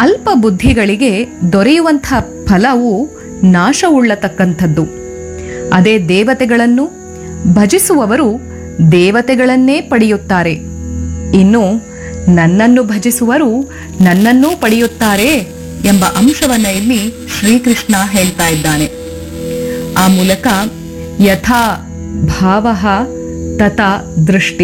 ಅಲ್ಪ ಬುದ್ಧಿಗಳಿಗೆ ದೊರೆಯುವಂಥ ಫಲವು ನಾಶವುಳ್ಳತಕ್ಕಂಥದ್ದು ಅದೇ ದೇವತೆಗಳನ್ನು ಭಜಿಸುವವರು ದೇವತೆಗಳನ್ನೇ ಪಡೆಯುತ್ತಾರೆ ಇನ್ನು ನನ್ನನ್ನು ಭಜಿಸುವರು ನನ್ನನ್ನೂ ಪಡೆಯುತ್ತಾರೆ ಎಂಬ ಅಂಶವನ್ನ ಇಲ್ಲಿ ಶ್ರೀಕೃಷ್ಣ ಹೇಳ್ತಾ ಇದ್ದಾನೆ ಆ ಮೂಲಕ ಯಥಾ ಭಾವ ತಥಾ ದೃಷ್ಟಿ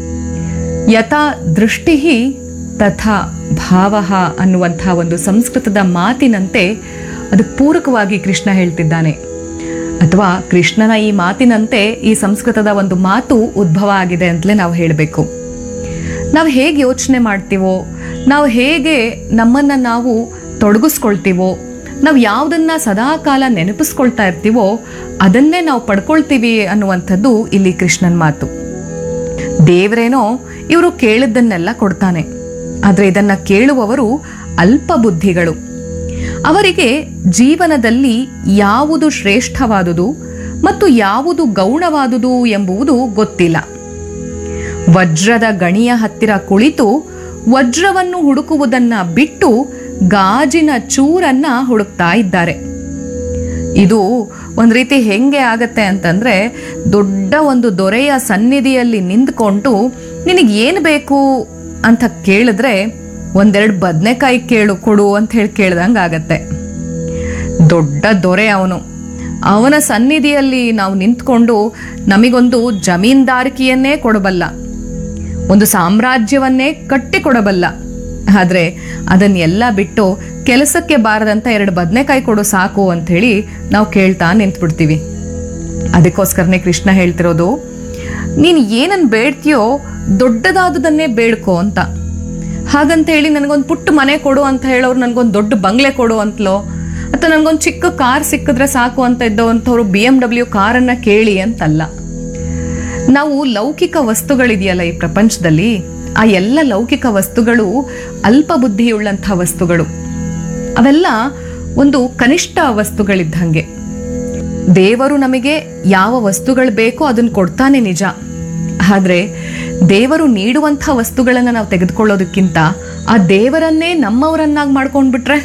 ಯಥಾ ದೃಷ್ಟಿ ತಥಾ ಭಾವ ಅನ್ನುವಂಥ ಒಂದು ಸಂಸ್ಕೃತದ ಮಾತಿನಂತೆ ಅದು ಪೂರಕವಾಗಿ ಕೃಷ್ಣ ಹೇಳ್ತಿದ್ದಾನೆ ಅಥವಾ ಕೃಷ್ಣನ ಈ ಮಾತಿನಂತೆ ಈ ಸಂಸ್ಕೃತದ ಒಂದು ಮಾತು ಉದ್ಭವ ಆಗಿದೆ ಅಂತಲೇ ನಾವು ಹೇಳಬೇಕು ನಾವು ಹೇಗೆ ಯೋಚನೆ ಮಾಡ್ತೀವೋ ನಾವು ಹೇಗೆ ನಮ್ಮನ್ನು ನಾವು ತೊಡಗಿಸ್ಕೊಳ್ತೀವೋ ನಾವು ಯಾವುದನ್ನ ಸದಾಕಾಲ ನೆನಪಿಸ್ಕೊಳ್ತಾ ಇರ್ತೀವೋ ಅದನ್ನೇ ನಾವು ಪಡ್ಕೊಳ್ತೀವಿ ಅನ್ನುವಂಥದ್ದು ಇಲ್ಲಿ ಕೃಷ್ಣನ ಮಾತು ದೇವರೇನೋ ಇವರು ಕೇಳಿದ್ದನ್ನೆಲ್ಲ ಕೊಡ್ತಾನೆ ಆದರೆ ಇದನ್ನ ಕೇಳುವವರು ಅಲ್ಪ ಬುದ್ಧಿಗಳು ಅವರಿಗೆ ಜೀವನದಲ್ಲಿ ಯಾವುದು ಶ್ರೇಷ್ಠವಾದುದು ಮತ್ತು ಯಾವುದು ಗೌಣವಾದುದು ಎಂಬುವುದು ಗೊತ್ತಿಲ್ಲ ವಜ್ರದ ಗಣಿಯ ಹತ್ತಿರ ಕುಳಿತು ವಜ್ರವನ್ನು ಹುಡುಕುವುದನ್ನ ಬಿಟ್ಟು ಗಾಜಿನ ಚೂರನ್ನ ಹುಡುಕ್ತಾ ಇದ್ದಾರೆ ಇದು ಒಂದ್ ರೀತಿ ಹೆಂಗೆ ಆಗತ್ತೆ ಅಂತಂದ್ರೆ ದೊಡ್ಡ ಒಂದು ದೊರೆಯ ಸನ್ನಿಧಿಯಲ್ಲಿ ನಿಂತ್ಕೊಂಡು ನಿನಗೆ ಏನು ಬೇಕು ಅಂತ ಕೇಳಿದ್ರೆ ಒಂದೆರಡು ಬದನೆಕಾಯಿ ಕೇಳು ಕೊಡು ಅಂತ ಹೇಳಿ ಕೇಳ್ದಂಗೆ ಆಗತ್ತೆ ದೊಡ್ಡ ದೊರೆ ಅವನು ಅವನ ಸನ್ನಿಧಿಯಲ್ಲಿ ನಾವು ನಿಂತ್ಕೊಂಡು ನಮಗೊಂದು ಜಮೀನ್ದಾರಿಕೆಯನ್ನೇ ಕೊಡಬಲ್ಲ ಒಂದು ಸಾಮ್ರಾಜ್ಯವನ್ನೇ ಕಟ್ಟಿಕೊಡಬಲ್ಲ ಆದ್ರೆ ಅದನ್ನೆಲ್ಲ ಬಿಟ್ಟು ಕೆಲಸಕ್ಕೆ ಬಾರದಂತ ಎರಡು ಬದನೆಕಾಯಿ ಕೊಡು ಸಾಕು ಅಂತ ಹೇಳಿ ನಾವು ಕೇಳ್ತಾ ನಿಂತ್ಬಿಡ್ತೀವಿ ಅದಕ್ಕೋಸ್ಕರನೇ ಕೃಷ್ಣ ಹೇಳ್ತಿರೋದು ನೀನು ಏನನ್ ಬೇಡ್ತೀಯೋ ದೊಡ್ಡದಾದುದನ್ನೇ ಬೇಡ್ಕೋ ಅಂತ ಹಾಗಂತ ಹೇಳಿ ನನಗೊಂದು ಪುಟ್ಟ ಮನೆ ಕೊಡು ಅಂತ ಹೇಳೋರು ನನಗೊಂದು ದೊಡ್ಡ ಬಂಗ್ಲೆ ಕೊಡು ಅಂತಲೋ ಅಥವಾ ನನಗೊಂದು ಚಿಕ್ಕ ಕಾರ್ ಸಿಕ್ಕಿದ್ರೆ ಸಾಕು ಅಂತ ಇದ್ದವಂಥವ್ರು ಬಿ ಎಂ ಡಬ್ಲ್ಯೂ ಕಾರನ್ನ ಕೇಳಿ ಅಂತಲ್ಲ ನಾವು ಲೌಕಿಕ ವಸ್ತುಗಳಿದೆಯಲ್ಲ ಈ ಪ್ರಪಂಚದಲ್ಲಿ ಆ ಎಲ್ಲ ಲೌಕಿಕ ವಸ್ತುಗಳು ಅಲ್ಪ ಬುದ್ಧಿಯುಳ್ಳಂಥ ವಸ್ತುಗಳು ಅವೆಲ್ಲ ಒಂದು ಕನಿಷ್ಠ ವಸ್ತುಗಳಿದ್ದಂಗೆ ದೇವರು ನಮಗೆ ಯಾವ ವಸ್ತುಗಳು ಬೇಕೋ ಅದನ್ನ ಕೊಡ್ತಾನೆ ನಿಜ ಆದ್ರೆ ದೇವರು ನೀಡುವಂಥ ವಸ್ತುಗಳನ್ನ ನಾವು ತೆಗೆದುಕೊಳ್ಳೋದಕ್ಕಿಂತ ಆ ದೇವರನ್ನೇ ನಮ್ಮವರನ್ನಾಗಿ ಮಾಡ್ಕೊಂಡ್ಬಿಟ್ರೆ